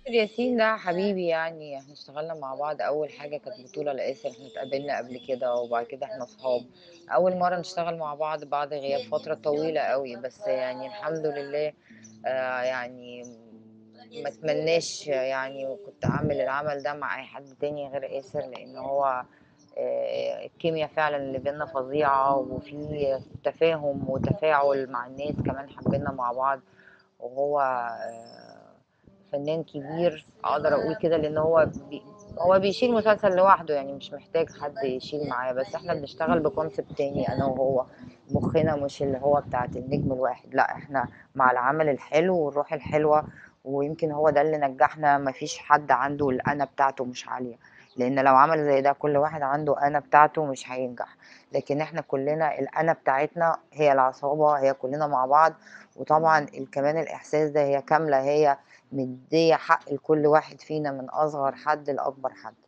ياسر ياسين ده حبيبي يعني إحنا اشتغلنا مع بعض أول حاجة كانت بطولة لآسر إحنا اتقابلنا قبل كده وبعد كده إحنا صحاب أول مرة نشتغل مع بعض بعد غياب فترة طويلة قوي بس يعني الحمد لله آه يعني ما اتمناش يعني كنت أعمل العمل ده مع أي حد تاني غير آسر لأن هو آه، الكيمياء فعلا اللي بينا فظيعة وفي تفاهم وتفاعل مع الناس كمان حبينا مع بعض وهو آه، فنان كبير اقدر اقول كده لان هو بي هو بيشيل مسلسل لوحده يعني مش محتاج حد يشيل معاه بس احنا بنشتغل بكونسبت تاني انا وهو مخنا مش اللي هو بتاعت النجم الواحد لا احنا مع العمل الحلو والروح الحلوة ويمكن هو ده اللي نجحنا مفيش حد عنده الأنا بتاعته مش عالية لأن لو عمل زي ده كل واحد عنده أنا بتاعته مش هينجح لكن احنا كلنا الأنا بتاعتنا هي العصابة هي كلنا مع بعض وطبعا كمان الإحساس ده هي كاملة هي مدية حق لكل واحد فينا من أصغر حد لأكبر حد